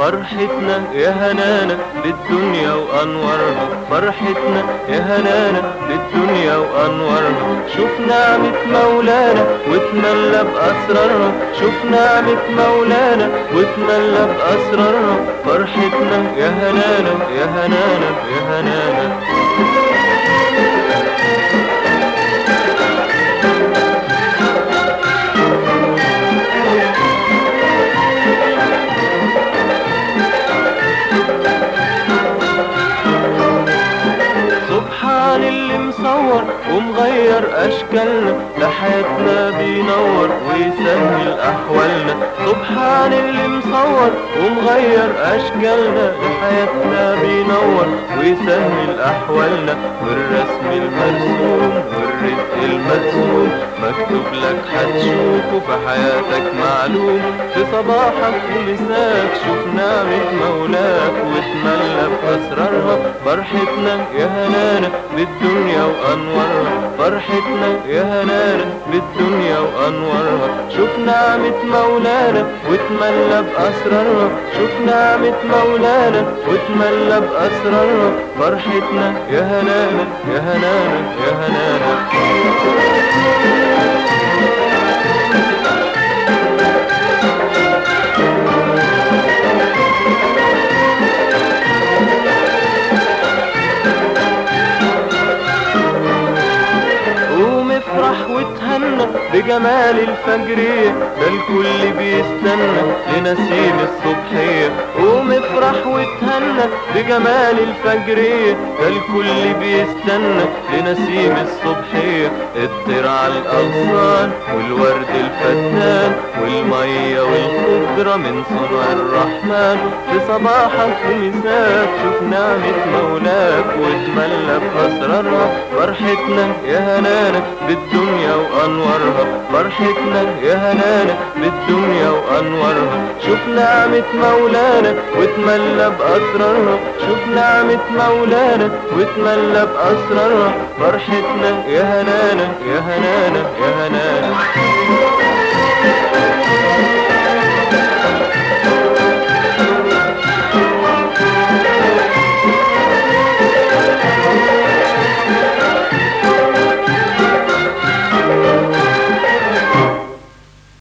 فرحتنا يا هنانا بالدنيا وأنوارها فرحتنا يا هنانا بالدنيا وأنوارها شوف نعمة مولانا وتملى بأسرارها شوف نعمة مولانا وتملى بأسرارها فرحتنا يا هنانا يا هنانا يا هنانا سبحان اللي مصور ومغير اشكالنا لحياتنا بينور ويسهل احوالنا سبحان اللي مصور ومغير اشكالنا لحياتنا بينور ويسهل احوالنا والرسم المرسوم والرزق المقسوم مكتوب لك هتشوفه في حياتك معلوم في صباحك ومساك شوف نعمة مولاك وتملى بأسرارها فرحتنا يا هنانا بالدنيا وأنوارها فرحتنا يا هنانا بالدنيا وأنوارها شوف نعمة مولانا وتملى بأسرارها شوف نعمة مولانا وتملى بأسرارها فرحتنا يا هنانا يا هنانا يا هنانا قوم افرح وتهنى بجمال الفجرية ده الكل بيستنى لنسيم الصبحية قوم افرح وتهنى بجمال الفجرية ده الكل بيستنى لنسيم الصبحية الطير على الأغصان والورد الفتان والمية والخضرة من صنع الرحمن في صباحك ومساك شوف نعمة مولاك وتملى بأسرارها فرحتنا يا هنانا بالدنيا وأنوارها فرحتنا يا هنانا بالدنيا وأنوارها شوف نعمة مولانا وتملى بأسرارها شوف نعمة مولانا وتملى بأسرارها فرحتنا يا هنانا يا هنانا يا هنانا